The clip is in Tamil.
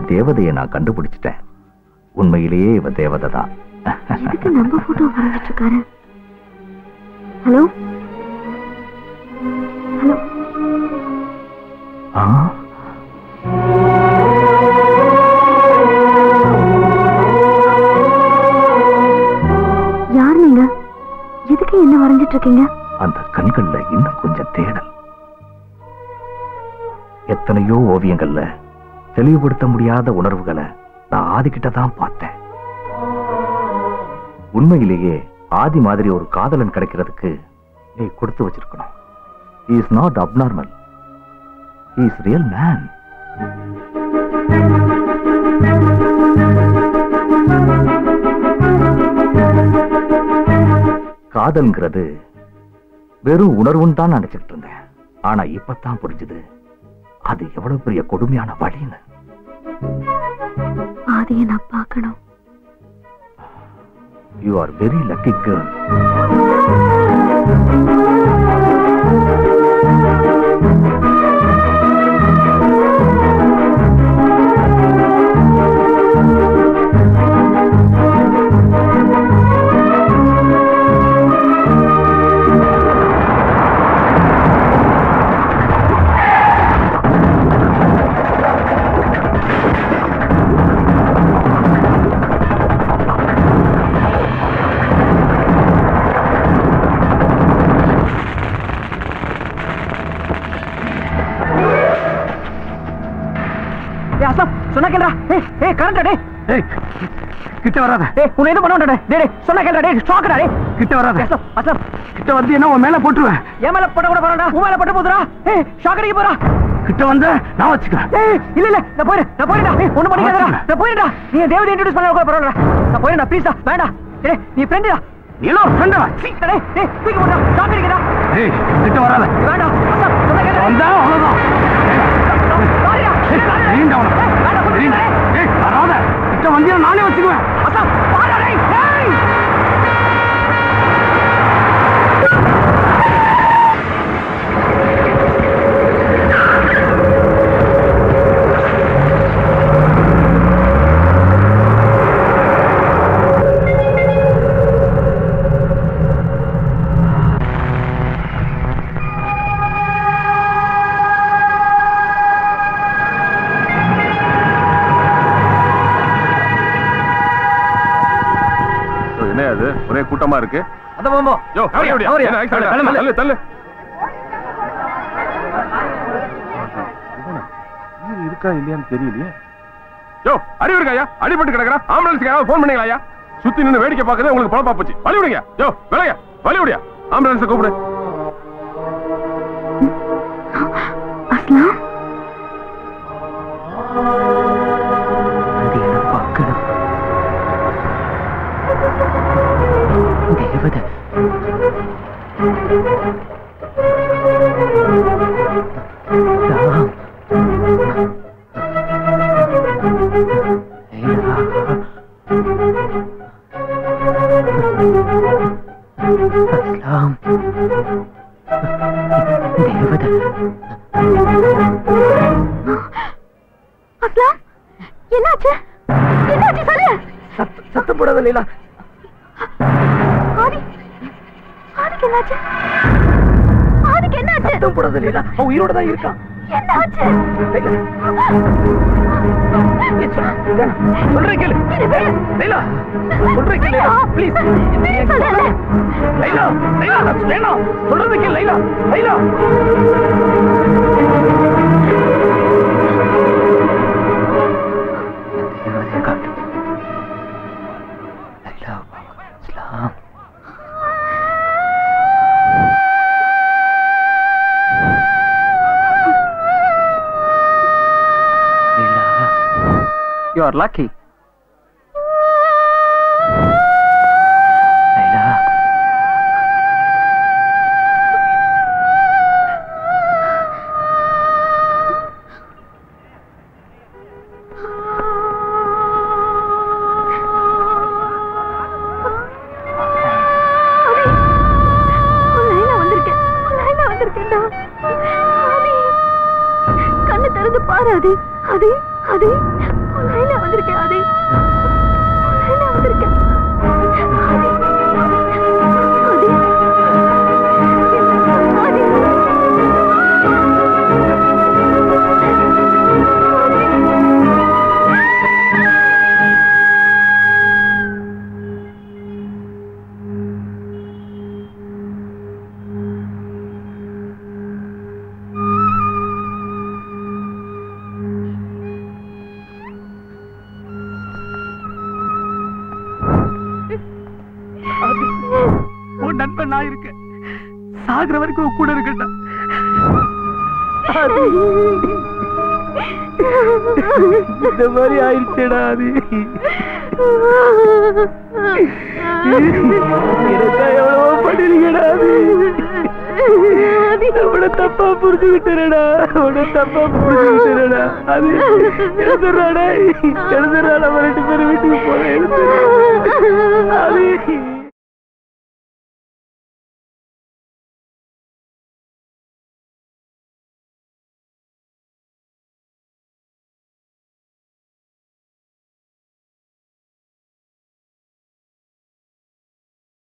தேவதையை நான் கண்டுபிடிச்சிட்டேன் உண்மையிலேயே இவ தேவதை தான் எதுக்கு நம்ம போட்டோ வரைஞ்சிட்டு இருக்காரு ஹலோ ஹலோ ஆ? யார் நீங்க எதுக்கு என்ன வரைஞ்சிட்டு இருக்கீங்க அந்த கண்கள்ல இன்னும் கொஞ்சம் தேடல் எத்தனையோ ஓவியங்கள்ல தெளிவுபடுத்த முடியாத உணர்வுகளை நான் ஆதிக்கிட்ட தான் பார்த்தேன் உண்மையிலேயே ஆதி மாதிரி ஒரு காதலன் கிடைக்கிறதுக்கு நீ கொடுத்து வச்சிருக்கணும் is not abnormal is real man காதல்ங்கிறது வெறும் உணர்வுன்னு தான் நினைச்சுக்கிட்டு இருந்தேன் ஆனா இப்பதான் புரிஞ்சுது அது எவ்வளவு பெரிய கொடுமையான வழின்னு ஆதியை நான் பார்க்கணும் you are very lucky girl ஏய் அஸ்லாம் சொன்னா கேளுடா ஏய் ஏய் கரண்டா டேய் ஏய் கிட்ட வராத ஏய் உன்னை எது பண்ண டேய் டேய் சொன்னா கேளுடா டேய் ஷாக்கடா டேய் கிட்ட வராத அஸ்லாம் அஸ்லாம் கிட்ட வந்து என்ன உன் மேல போட்டுருவேன் என் மேல பட கூட போறடா உன் மேல பட்டு போதுடா ஏய் ஷாக்கடிக்கு போறா கிட்ட வந்து நான் வச்சுக்கிறேன் ஏய் இல்ல இல்ல நான் போயிரு நான் போயிடுடா ஏய் ஒண்ணு பண்ணிக்காதடா நான் போயிடுடா நீ என் தேவதை இன்ட்ரோ듀ஸ் பண்ணல கூட பரவாயில்லடா நான் போயிடுடா ப்ளீஸ் டா வேண்டாம் டேய் நீ ஃப்ரெண்டுடா நீ எல்லாம் ஃப்ரெண்டா சீ டேய் டேய் தூக்கி போடா ஷாக்கடிக்கடா ஏய் கிட்ட வராத வேண்டாம் அஸ்லாம் சொன்னா கேளுடா வந்தா அவ்வளவுதான் வாரியா ஏய், தெரியும்டா உனக்கு. ஏய், வேண்டாம், தெரியும்டா. ஏய், வராத. கிட்ட வந்தீன்னா நானே வச்சுக்குவேன் அஸ்லாம் வாடா டேய் டேய் என்ன அது ஒரே கூட்டமா இருக்கு அத போம்போ யோ அப்படியே அப்படியே அவரியா? என்ன accident? தள்ளு, தள்ளு. தள்ளு தள்ளு இருக்கா இல்லையான்னு தெரியலையே யோ அறிவு இருக்காயா அடிபட்டு கிடக்குறா ஆம்புலன்ஸ்க்கு யாராவது ஃபோன் பண்ணீங்களா ஐயா சுத்தி நின்னு வேடிக்கை பார்க்கறதே உங்களுக்கு பழப்பா போச்சு வழி விடுங்க யோ விளையா வழி விடியா ஆம்புலன்ஸை கூப்பிடு அஸ்லாம் அது என்ன பார்க்கணும் தேவதை ராம். அஸ்லாம் தேவதை அஸ்லாம் என்னாச்சு என்னாச்சு சொல்லு சத்தம் போடாத லீலா ஆதி ஆதிக்கு என்னாச்சு ஆதிக்கு என்னாச்சு சத்தம் போடாத லீலா அவன் உயிரோட தான் இருக்கான் என்னாச்சு சொல்றேன் கேளு லைலா சொல்றேன் கேளு ப்ளீஸ் லைலா லைலா நான் வேணாம் சொல்றது கேளு Laila Laila You are lucky. Layla. Laila வந்திருக்கேன் லைலா வந்திருக்கேன்டா ஆதி கண்ணு திறந்து பாரு அது அது அது வந்திருக்கேன் ஆதி லைனா வந்திருக்கேன் ஆதி ஆதி ஆதி உன் நண்பன் நான் இருக்கேன் சாகுற வரைக்கும் உன் கூட இருக்கட்டா இந்த மாதிரி ஆயிடுச்சேடா அது எனக்கா எவ்வளவோ பண்ணிருக்கடா அது அவனை தப்பா புரிஞ்சுக்கிட்டேடா அவனை தப்பா புரிஞ்சுக்கிட்டேடா அது எழுதுறாடா எழுதுறாடா ரெண்டு பேரும் வீட்டுக்கு போறேன் எழுதுறா அது